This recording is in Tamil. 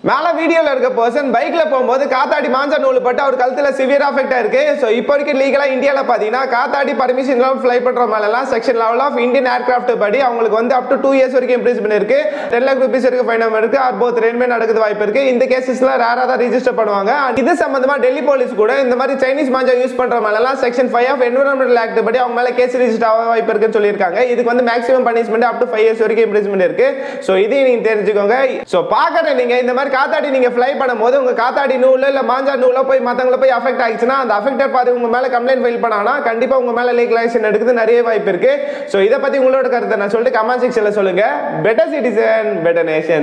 மேல வீடியோல இருக்க பர்சன் பைக்ல போகும்போது காத்தாடி மாஞ்சா நூல் பட்டு அவர் கழுத்துல சிவியர் அஃபெக்ட் இருக்கு ஸோ இப்போ வரைக்கும் லீகலா இந்தியால பாத்தீங்கன்னா காத்தாடி பர்மிஷன் இல்லாம ஃபிளை பண்ற மேலாம் section level of Indian aircraft படி அவங்களுக்கு வந்து அப் டு டூ இயர்ஸ் வரைக்கும் இம்ப்ரீஸ்மெண்ட் இருக்கு டென் லேக் ருபீஸ் வரைக்கும் ஃபைன் இருக்கு ஆர் போத் ரெண்டுமே நடக்குது வாய்ப்பு இருக்கு இந்த கேசஸ்ல ரேரா தான் ரிஜிஸ்டர் பண்ணுவாங்க And இது சம்பந்தமா டெல்லி போலீஸ் கூட இந்த மாதிரி சைனீஸ் மாஞ்சா யூஸ் பண்ற மேலாம் section five of environmental act படி அவங்க மேல கேஸ் ரிஜிஸ்டர் ஆக வாய்ப்பு இருக்குன்னு சொல்லியிருக்காங்க இதுக்கு வந்து maximum punishment up to five years வரைக்கும் இம்ப்ரீஸ்மெண்ட் இருக்கு ஸோ இதையும் நீங்க தெரிஞ்சுக்கோங்க ஸோ பார்க்கற நீங்க இந்த மாதிரி காத்தாடி நீங்க ஃப்ளை பண்ணும்போது உங்க காத்தாடி நூல் இல்ல மாஞ்சா நூல போய் மத்தவங்கள போய் அஃபெக்ட் ஆயிடுச்சுன்னா அந்த அஃபெக்டட் பார்த்து உங்க மேல கம்ப்ளைண்ட் ஃபைல் பண்ணாங்கன்னா கண்டிப்பா உங்க மேல லீகல் ஆக்ஷன் எடுக்கிறது நிறைய வாய்ப்பு இருக்கு ஸோ இதை பத்தி உங்களோட கருத்தை நான் சொல்லிட்டு கமெண்ட் செக்ஷன்ல சொல்லுங்க பெட்டர் சிட்டிசன் பெட்டர் நேஷன்